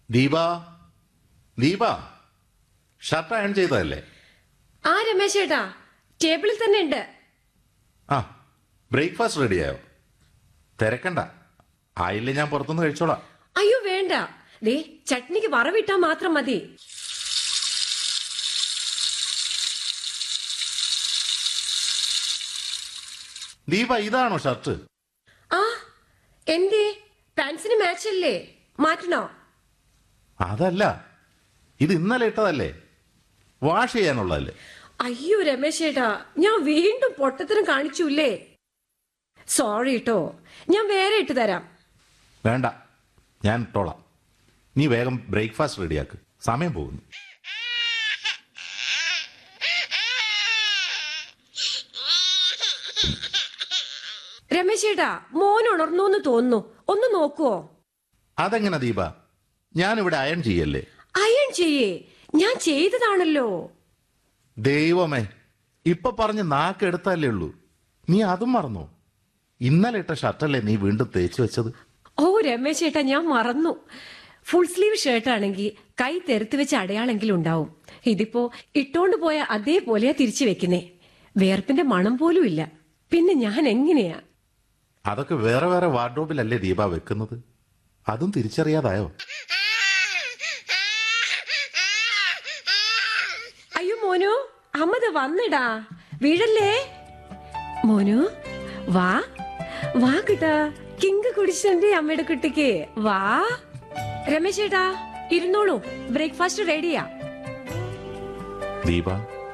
Deepa Deepa shirt iron ചെയ്തതല്ലേ ആ രമേശ് ചേട്ടാ ടേബിളിൽ തന്നെ ഉണ്ട് ആ ബ്രേക്ക്ഫാസ്റ്റ് റെഡിയായോ തിരക്കണ്ട ആയില്ലേ ഞാൻ പുറത്തുനിന്ന് കഴിച്ചോളാം അയ്യോ വേണ്ട ദേ ചട്നിക്ക് വറവിട്ടാ മാത്രം മതി ദീപ ഇതാണോ ഷർട്ട് ആ എന്തേ പാൻസിന് മാച്ച് അല്ലേ മാറ്റണോ അതല്ല ഇത് ഇന്നലെ ഇട്ടതല്ലേ വാഷ് ചെയ്യാനുള്ളതല്ലേ അയ്യോ രമേശ് ചേട്ടാ ഞാൻ വീണ്ടും പൊട്ടത്തരം കാണിച്ചുല്ലേ സോറി കേട്ടോ ഞാൻ വേറെ ഇട്ട് തരാം വേണ്ട ഞാൻ ഇട്ടോളാം നീ വേഗം ബ്രേക്ക്ഫാസ്റ്റ് റെഡിയാക്ക് സമയം പോകുന്നു രമേശ് ചേട്ടാ മോൻ ഉണർന്നു എന്ന് തോന്നുന്നു ഒന്ന് നോക്കുവോ അതെങ്ങനെ ദീപ ഞാനിവിടെ അയൺ ചെയ്യല്ലേ അയൺ ചെയ്യേ ഞാൻ ചെയ്തതാണല്ലോ ദൈവമേ ഇപ്പൊ പറഞ്ഞ് നാക്കെടുത്തല്ലേ ഉള്ളൂ നീ അതും മറന്നോ ഇന്നലെ ഇട്ട ഷർട്ടല്ലേ നീ വീണ്ടും തേച്ചു വെച്ചത് ഓ രമേശ് ചേട്ടാ ഞാൻ മറന്നു ഫുൾ സ്ലീവ് ഷർട്ട് ആണെങ്കിൽ കൈ തെരുത്ത് വെച്ച അടയാളെങ്കിലും ഉണ്ടാവും ഇതിപ്പോ ഇട്ടോണ്ട് പോയ അതേപോലെയാ തിരിച്ചു വെക്കുന്നേ വേർപ്പിന്റെ മണം പോലും ഇല്ല പിന്നെ ഞാൻ എങ്ങനെയാ അതൊക്കെ വേറെ വേറെ വാർഡ്രോബിലല്ലേ ദീപ വെക്കുന്നത് അതും തിരിച്ചറിയാതായോ അയ്യോ മോനു അമ്മത് വന്നിടാ വീഴല്ലേ മോനു വാ വാ കിട്ടാ കിങ്ക് കുടിച്ചെന്റെ അമ്മയുടെ കുട്ടിക്ക് വാ രമേശ് ചേട്ടാ ഇരുന്നോളൂ ബ്രേക്ക്ഫാസ്റ്റ് റെഡിയാ ദീപ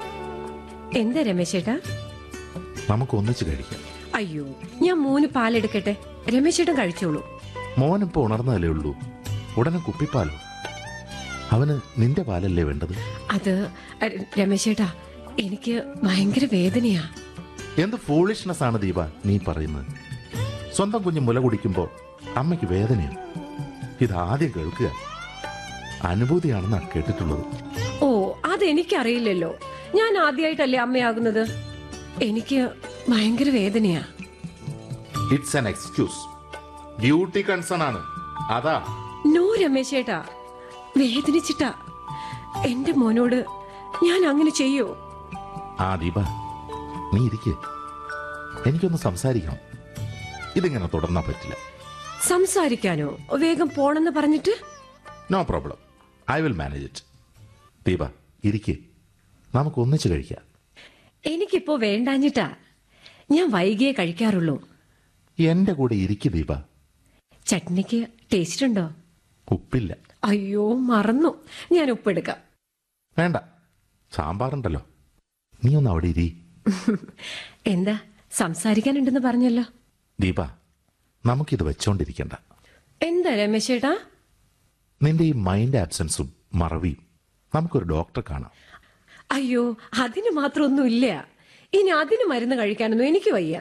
എന്താ രമേശ് ചേട്ടാ നമുക്ക് ഒന്നിച്ച് കഴിക്കാം അയ്യോ ഞാൻ മൂന്ന് പാലെടുക്കട്ടെ രമേശ് ചേട്ടൻ കഴിച്ചോളൂ മോനിപ്പോ ഉണർന്നതല്ലേ ഉള്ളൂ ഉടനെ കുപ്പിപ്പാലോ അവന് നിന്റെ പാലല്ലേ വേണ്ടത് അത് അ, രമേശ് ചേട്ടാ എനിക്ക് ഭയങ്കര വേദനയാ എന്ത് ഫൂളിഷ്നെസ് ആണ് ദീപ നീ പറയുന്നത് സ്വന്തം കുഞ്ഞ് മുല കുടിക്കുമ്പോൾ അമ്മയ്ക്ക് വേദനയാണ് ഇത് ആദ്യം കേൾക്കുക അനുഭൂതിയാണെന്നാണ് കേട്ടിട്ടുള്ളത് ഓ അതെനിക്കറിയില്ലല്ലോ ഞാൻ ആദ്യമായിട്ടല്ലേ അമ്മയാകുന്നത് എനിക്ക് ഭയങ്കര വേദനയാ it's an excuse duty concern ആണ് അതാ നോ രമേശ് ചേട്ടാ വേദനിച്ചിട്ടാ എന്റെ മോനോട് ഞാൻ അങ്ങനെ ചെയ്യോ ആ ദീപ നീ ഇരിക്കെ എനിക്കൊന്ന് സംസാരിക്കണം ഇതിങ്ങനെ തുടർന്നാ പറ്റില്ല സംസാരിക്കാനോ വേഗം പോണെന്ന് പറഞ്ഞിട്ട് no problem I will manage it Deepa ഇരിക്കെ നമുക്ക് ഒന്നിച്ച് കഴിക്കാം എനിക്കിപ്പോ വേണ്ടാഞ്ഞിട്ടാ ഞാൻ വൈകിയേ കഴിക്കാറുള്ളൂ എന്റെ കൂടെ ഇരിക്കു ദീപ ചട്നിക്ക് ടേസ്റ്റ് ഉണ്ടോ ഉപ്പില്ല അയ്യോ മറന്നു ഞാൻ ഉപ്പെടുക്കാം വേണ്ട സാമ്പാറുണ്ടല്ലോ നീ ഒന്ന് അവിടെ ഇരി എന്താ സംസാരിക്കാനുണ്ടെന്ന് പറഞ്ഞല്ലോ ദീപ നമുക്കിത് വെച്ചോണ്ടിരിക്കണ്ട എന്താ രമേശ് ചേട്ടാ നിന്റെ ഈ മൈൻഡ് ആബ്സെൻസും മറവിയും നമുക്കൊരു ഡോക്ടറെ കാണാം അയ്യോ അതിന് മാത്രമൊന്നും ഇല്ല ഇനി അതിന് മരുന്ന് കഴിക്കാനൊന്നും എനിക്ക് വയ്യ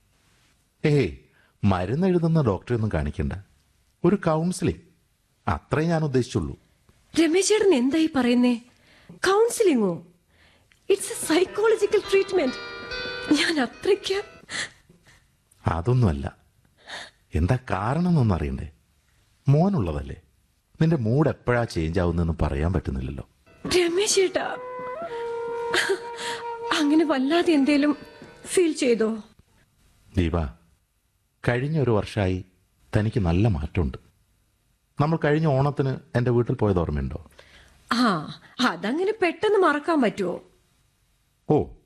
ഏയ് മരുന്ന് എഴുതുന്ന ഡോക്ടറെ ഒന്നും കാണിക്കണ്ട ഒരു കൗൺസിലിംഗ് അത്രേ ഞാൻ ഉദ്ദേശിച്ചുള്ളൂ രമേശ് ചേട്ടൻ എന്തായി പറയുന്നേ കൗൺസിലിങ്ങോ ഇറ്റ്സ് എ സൈക്കോളജിക്കൽ ട്രീറ്റ്മെന്റ് ഞാൻ അത്രയ്ക്ക് അതൊന്നുമല്ല എന്താ കാരണം എന്നൊന്നും അറിയണ്ടേ മോനുള്ളതല്ലേ നിന്റെ മൂഡ് എപ്പോഴാ ചേഞ്ച് ആവുന്നെന്ന് പറയാൻ പറ്റുന്നില്ലല്ലോ രമേശ് ചേട്ടാ അങ്ങനെ വല്ലാതെ എന്തേലും ഫീൽ ചെയ്തോ ദീപ കഴിഞ്ഞ ഒരു വർഷമായി തനിക്ക് നല്ല മാറ്റമുണ്ട് നമ്മൾ കഴിഞ്ഞ ഓണത്തിന് എൻ്റെ വീട്ടിൽ പോയത് ഓർമ്മയുണ്ടോ ആ അതങ്ങനെ പെട്ടെന്ന് മറക്കാൻ പറ്റുമോ ഓ